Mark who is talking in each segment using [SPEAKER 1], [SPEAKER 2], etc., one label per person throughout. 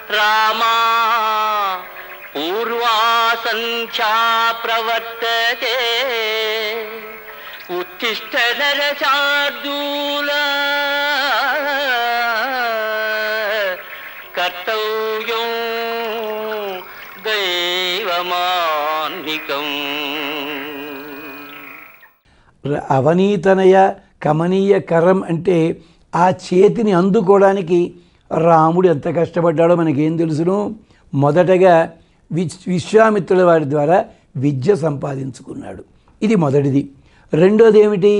[SPEAKER 1] రామా పూర్వా సంఖ్యా ప్రవర్తతే ఉత్తిష్ట నరశార్దూల కర్తవ్యం దైవమాన్నికం
[SPEAKER 2] ర- అవనీతనయ కమనీయ కరం అంటే ఆ చేతిని అందుకోవడానికి రాముడు ఎంత కష్టపడ్డాడో మనకేం తెలుసును మొదటగా విశ్ విశ్వామిత్రుల వారి ద్వారా విద్య సంపాదించుకున్నాడు ఇది మొదటిది రెండోది ఏమిటి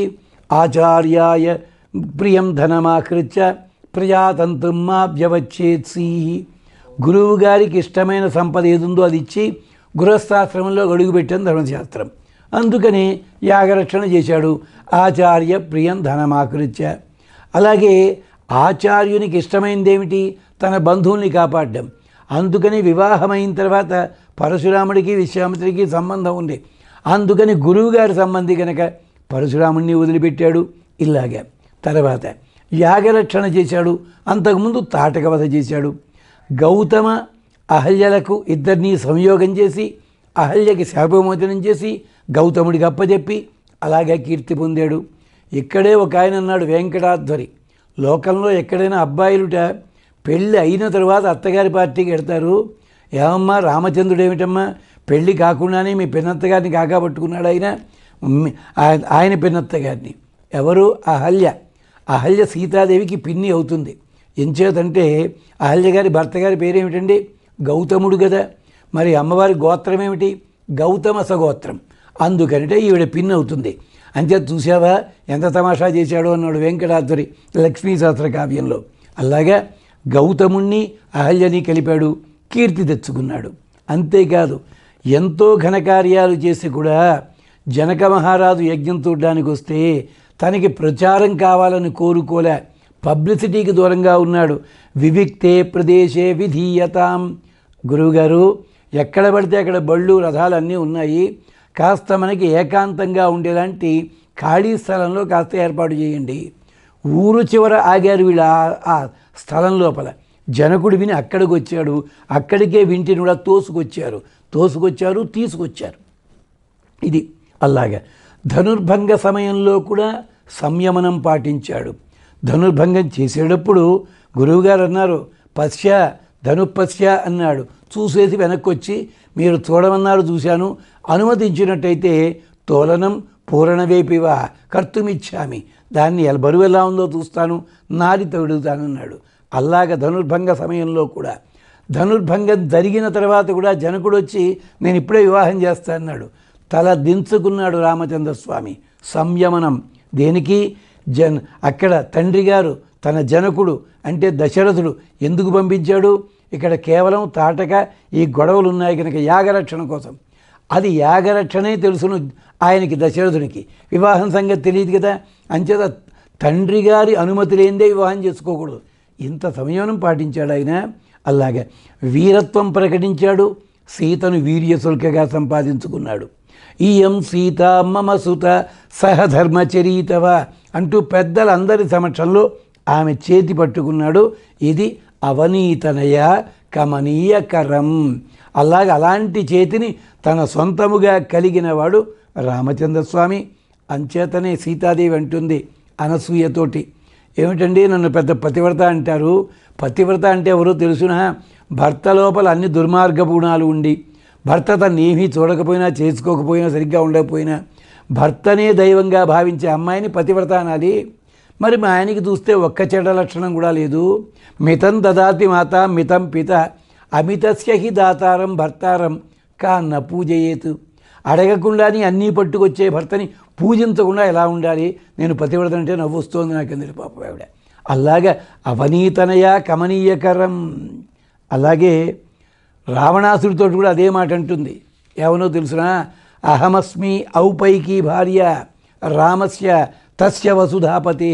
[SPEAKER 2] ఆచార్యాయ ప్రియం ధనమాకృత్య ప్రజాతంత్రం మా వ్యవచ్చేత్సీ గురువు గారికి ఇష్టమైన సంపద ఏదుందో అది ఇచ్చి గృహస్థాశ్రమంలో అడుగుపెట్టాను ధర్మశాస్త్రం అందుకని యాగరక్షణ చేశాడు ఆచార్య ప్రియం ధనమాకృత్య అలాగే ఆచార్యునికి ఇష్టమైనది ఏమిటి తన బంధువుల్ని కాపాడడం అందుకని వివాహమైన తర్వాత పరశురాముడికి విశ్వామిత్రికి సంబంధం ఉంది అందుకని గురువుగారి సంబంధి కనుక పరశురాముడిని వదిలిపెట్టాడు ఇలాగా తర్వాత యాగరక్షణ చేశాడు అంతకుముందు తాటకవధ చేశాడు గౌతమ అహల్యలకు ఇద్దరినీ సంయోగం చేసి అహల్యకి శాపమోచనం చేసి గౌతముడికి అప్పచెప్పి అలాగే కీర్తి పొందాడు ఇక్కడే ఒక ఆయన అన్నాడు వెంకటాధ్వరి లోకంలో ఎక్కడైనా అబ్బాయిలుట పెళ్ళి అయిన తర్వాత అత్తగారి పార్టీకి వెడతారు ఏమమ్మా రామచంద్రుడు ఏమిటమ్మా పెళ్ళి కాకుండానే మీ పిన్నత్త గారిని కాకా పట్టుకున్నాడు ఆయన మీ- ఆయన- ఆయన పిన్నత్త గారిని ఎవరు అహల్య అహల్య సీతాదేవికి పిన్ని అవుతుంది ఎంచేతంటే అహల్య గారి భర్త గారి పేరేమిటండి గౌతముడు కదా మరి అమ్మవారి గోత్రం ఏమిటి గౌతమ సగోత్రం అందుకనిటే ఈవిడ పిన్ అవుతుంది అంచేత చూసావా ఎంత తమాషా చేశాడో అన్నాడు వెంకటాద్రి లక్ష్మీ శాస్త్ర కావ్యంలో అలాగా గౌతముణ్ణి అహల్యని కలిపాడు కీర్తి తెచ్చుకున్నాడు అంతేకాదు ఎంతో ఘనకార్యాలు చేసి కూడా జనక మహారాజు యజ్ఞం చూడడానికి వస్తే తనకి ప్రచారం కావాలని కోరుకోలే పబ్లిసిటీకి దూరంగా ఉన్నాడు వివిక్తే ప్రదేశే విధీయతాం గురువుగారు ఎక్కడ పడితే అక్కడ బళ్ళు రథాలు అన్నీ ఉన్నాయి కాస్త మనకి ఏకాంతంగా ఉండేలాంటి ఖాళీ స్థలంలో కాస్త ఏర్పాటు చేయండి ఊరు చివర ఆగారు వీళ్ళు ఆ- ఆ స్థలం లోపల జనకుడు విని అక్కడికి వచ్చాడు అక్కడికే వింటిని కూడా తోసుకొచ్చారు తోసుకొచ్చారు తీసుకొచ్చారు ఇది అలాగా ధనుర్భంగ సమయంలో కూడా సంయమనం పాటించాడు ధనుర్భంగం చేసేటప్పుడు గురువుగారు అన్నారు పశ్య ధనుపశ్య అన్నాడు చూసేసి వెనక్కి వచ్చి మీరు చూడమన్నారు చూశాను అనుమతించినట్టయితే తోలనం పూరణవేపివా కర్తుమిచ్చామి దాన్ని ఎల- బరువు ఎలా ఉందో చూస్తాను నారి తొడుగుతానన్నాడు అలాగ ధనుర్భంగ సమయంలో కూడా ధనుర్భంగం జరిగిన తర్వాత కూడా జనకుడు వచ్చి నేను ఇప్పుడే వివాహం చేస్తా అన్నాడు తల దించుకున్నాడు రామచంద్ర స్వామి సంయమనం దేనికి జన్ అక్కడ తండ్రి గారు తన జనకుడు అంటే దశరథుడు ఎందుకు పంపించాడు ఇక్కడ కేవలం తాటక ఈ గొడవలు ఉన్నాయి కనుక యాగరక్షణ కోసం అది యాగరక్షణే తెలుసును ఆయనకి దశరథునికి వివాహం సంగతి తెలియదు కదా అంచేత తండ్రి గారి అనుమతి లేనిదే వివాహం చేసుకోకూడదు ఇంత సంయమనం పాటించాడు ఆయన అలాగే వీరత్వం ప్రకటించాడు సీతను వీర్యశుల్కగా సంపాదించుకున్నాడు ఈయం సీత మమ సుత సహధర్మచరీతవ అంటూ పెద్దలందరి సమక్షంలో ఆమె చేతి పట్టుకున్నాడు ఇది అవనీతనయ కమనీయకరం అలాగ అలాంటి చేతిని తన సొంతముగా కలిగిన వాడు రామచంద్రస్వామి అంచేతనే సీతాదేవి అంటుంది అనసూయతోటి ఏమిటండి నన్ను పెద్ద పతివ్రత అంటారు పతివ్రత అంటే ఎవరో తెలుసునా భర్త లోపల అన్ని దుర్మార్గ గుణాలు ఉండి భర్త తను ఏమీ చూడకపోయినా చేసుకోకపోయినా సరిగ్గా ఉండకపోయినా భర్తనే దైవంగా భావించే అమ్మాయిని పతివ్రత అనాలి మరి మా ఆయనకి చూస్తే ఒక్క చెడ్డ లక్షణం కూడా లేదు మితం దదాతి మాత మితం పిత అమితస్య హి దాతారం భర్తారం కా న పూజయేతు అడగకుండాని అన్నీ పట్టుకొచ్చే భర్తని పూజించకుండా ఎలా ఉండాలి నేను పతివ్రత అంటే నవ్వు వస్తోంది నాకు ఎందుకు పాప ఆవిడ అలాగా అవనీతనయ కమనీయకరం అలాగే రావణాసుడితో కూడా అదే మాట అంటుంది ఏమనో తెలుసునా అహమస్మి ఔపైకి భార్య రామస్య తస్య వసుధాపతే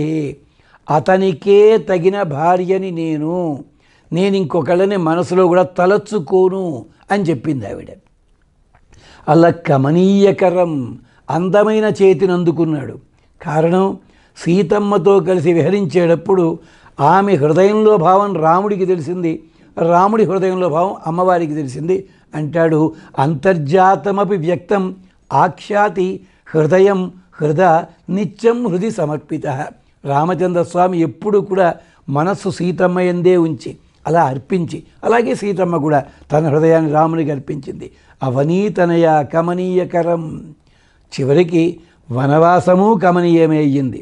[SPEAKER 2] అతనికే తగిన భార్యని నేను నేను ఇంకొకళ్ళని మనసులో కూడా తలచుకోను అని చెప్పింది ఆవిడ అలా కమనీయకరం అందమైన చేతిని అందుకున్నాడు కారణం సీతమ్మతో కలిసి విహరించేటప్పుడు ఆమె హృదయంలో భావం రాముడికి తెలిసింది రాముడి హృదయంలో భావం అమ్మవారికి తెలిసింది అంటాడు అంతర్జాతమపి వ్యక్తం ఆఖ్యాతి హృదయం హృద నిత్యం హృది సమర్పిత రామచంద్ర స్వామి ఎప్పుడు కూడా మనస్సు సీతమ్మ ఎందే ఉంచి అలా అర్పించి అలాగే సీతమ్మ కూడా తన హృదయాన్ని రామునికి అర్పించింది అవనీతనయ కమనీయకరం చివరికి వనవాసము కమనీయమే అయ్యింది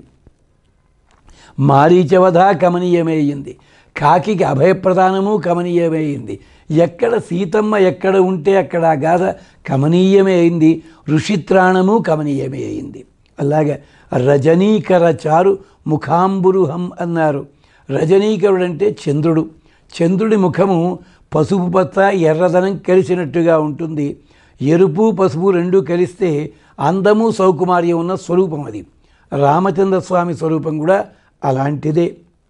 [SPEAKER 2] మారీచవధ కమనీయమే అయ్యింది కాకికి అభయప్రదానము కమనీయమే అయింది ఎక్కడ సీతమ్మ ఎక్కడ ఉంటే అక్కడ ఆ గాథ కమనీయమే అయింది ఋషిత్రాణము కమనీయమే అయింది అలాగే రజనీకర చారు ముఖాంబురుహం అన్నారు రజనీకరుడు అంటే చంద్రుడు చంద్రుడి ముఖము పసుపు పచ్చ ఎర్రదనం కలిసినట్టుగా ఉంటుంది ఎరుపు పసుపు రెండు కలిస్తే అందము సౌకుమార్యం ఉన్న స్వరూపం అది రామచంద్ర స్వామి స్వరూపం కూడా అలాంటిదే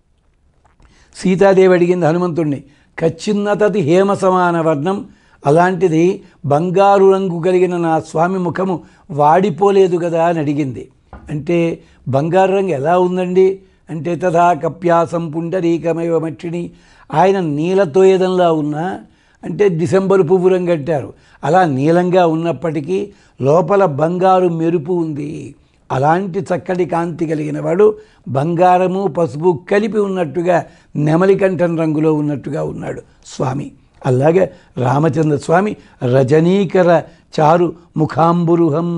[SPEAKER 2] సీతాదేవి అడిగింది హనుమంతుణ్ణి కచ్చిన్నతది హేమ సమాన వర్ణం అలాంటిది బంగారు రంగు కలిగిన నా స్వామి ముఖము వాడిపోలేదు కదా అని అడిగింది అంటే బంగారు రంగు ఎలా ఉందండి అంటే తథా కప్యాసం పుండరీకమేవ మక్షిణి ఆయన నీలతోయదంలా ఉన్నా అంటే డిసెంబర్ పువ్వు రంగు అంటారు అలా నీలంగా ఉన్నప్పటికీ లోపల బంగారు మెరుపు ఉంది అలాంటి చక్కటి కాంతి కలిగిన వాడు బంగారము పసుపు కలిపి ఉన్నట్టుగా నెమలికంఠం రంగులో ఉన్నట్టుగా ఉన్నాడు స్వామి అలాగే రామచంద్ర స్వామి రజనీకర చారు ముఖాంబురుహం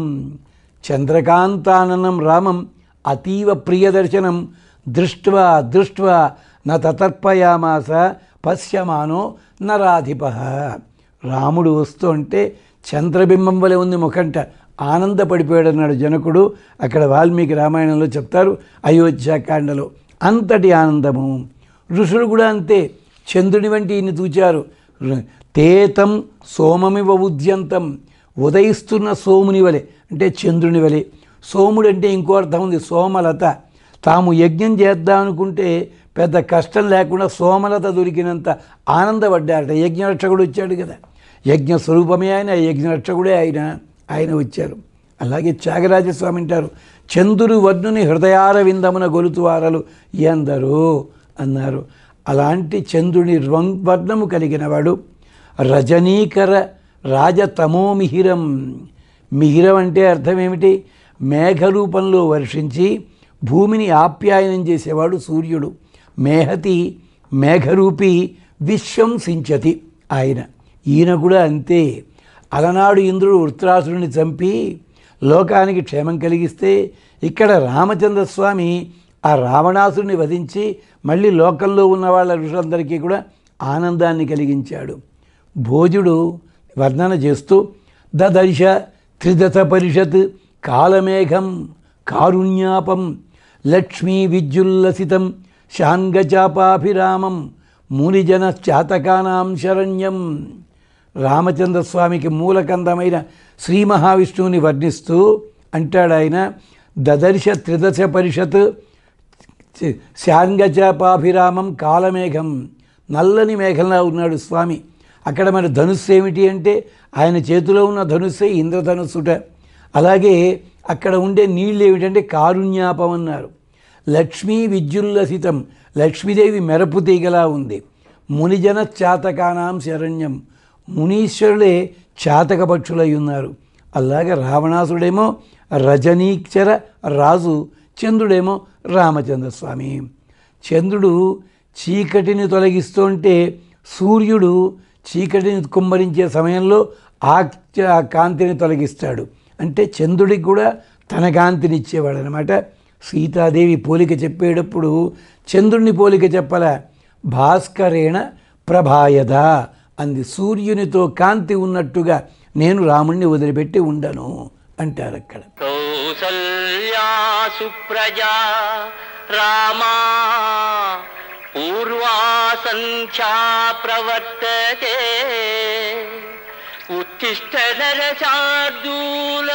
[SPEAKER 2] చంద్రకాంతాననం రామం అతీవ ప్రియదర్శనం దృష్ట్వా దృష్ట్వా న తతర్పయామాస పశ్యమానో నరాధిప రాముడు వస్తూ ఉంటే చంద్రబింబం వలె ఉంది ముఖంట ఆనందపడిపోయాడు అన్నాడు జనకుడు అక్కడ వాల్మీకి రామాయణంలో చెప్తారు అయోధ్యాకాండలో అంతటి ఆనందము ఋషులు కూడా అంతే చంద్రుని వంటి ఇన్ని చూచారు తేతం సోమమివ ఉద్యంతం ఉదయిస్తున్న సోముని వలె అంటే చంద్రుని వలె సోముడు అంటే ఇంకో అర్థం ఉంది సోమలత తాము యజ్ఞం చేద్దాం అనుకుంటే పెద్ద కష్టం లేకుండా సోమలత దొరికినంత ఆనందపడ్డారట యజ్ఞరక్షకుడు వచ్చాడు కదా యజ్ఞ స్వరూపమే ఆయన యజ్ఞరక్షకుడే ఆయన ఆయన వచ్చారు అలాగే త్యాగరాజస్వామి అంటారు చంద్రుడు వర్ణుని హృదయార విందమున గొలుతువారలు ఎందరో అన్నారు అలాంటి చంద్రుని రం వర్ణము కలిగిన వాడు రజనీకర రాజతమోమిహిరం మిహిరం అంటే అర్థం ఏమిటి మేఘరూపంలో వర్షించి భూమిని ఆప్యాయనం చేసేవాడు సూర్యుడు మేహతి మేఘరూపి విశ్వం సించతి ఆయన ఈయన కూడా అంతే అలనాడు ఇంద్రుడు వృత్రాసురుని చంపి లోకానికి క్షేమం కలిగిస్తే ఇక్కడ రామచంద్ర స్వామి ఆ రావణాసురుని వధించి మళ్ళీ లోకంలో ఉన్న వాళ్ళ ఋషులందరికీ కూడా ఆనందాన్ని కలిగించాడు భోజుడు వర్ణన చేస్తూ దదర్శ త్రిదశ పరిషత్ కాలమేఘం కారుణ్యాపం లక్ష్మీ విద్యుల్లసితం శాంగచాపాభిరామం మునిజన చాతకానాం శరణ్యం రామచంద్ర స్వామికి మూలకందమైన శ్రీ మహావిష్ణువుని వర్ణిస్తూ అంటాడు ఆయన దదర్శ త్రిదశ పరిషత్ శాంగచాపాభిరామం కాలమేఘం నల్లని మేఘంలా ఉన్నాడు స్వామి అక్కడ మరి ధనుస్సు ఏమిటి అంటే ఆయన చేతిలో ఉన్న ధనుస్సే ఇంద్రధనుస్సుట అలాగే అక్కడ ఉండే నీళ్ళు ఏమిటంటే కారుణ్యాపం అన్నారు లక్ష్మీ విద్యుల్లసితం లక్ష్మీదేవి మెరపు తీగలా ఉంది మునిజన చాతకానాం శరణ్యం మునీశ్వరులే చాతక పక్షులై ఉన్నారు అలాగే రావణాసుడేమో రజనీక్షర రాజు చంద్రుడేమో రామచంద్ర స్వామి చంద్రుడు చీకటిని తొలగిస్తుంటే సూర్యుడు చీకటిని కుమ్మరించే సమయంలో ఆ చ- ఆ కాంతిని తొలగిస్తాడు అంటే చంద్రుడికి కూడా తన కాంతిని ఇచ్చేవాడు అనమాట సీతాదేవి పోలిక చెప్పేటప్పుడు చంద్రుని పోలిక చెప్పల భాస్కరేణ ప్రభాయద అంది సూర్యునితో కాంతి ఉన్నట్టుగా నేను రాముణ్ణి వదిలిపెట్టి ఉండను అంటారు అక్కడ
[SPEAKER 1] కౌసల్యా సుప్రజా రామా పూర్వా సంఖ్యా ప్రవర్తతే ఉత్తిష్ట నరశార్దూల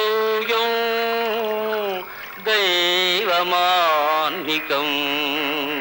[SPEAKER 1] కర్తవ్యం దైవమాన్నికం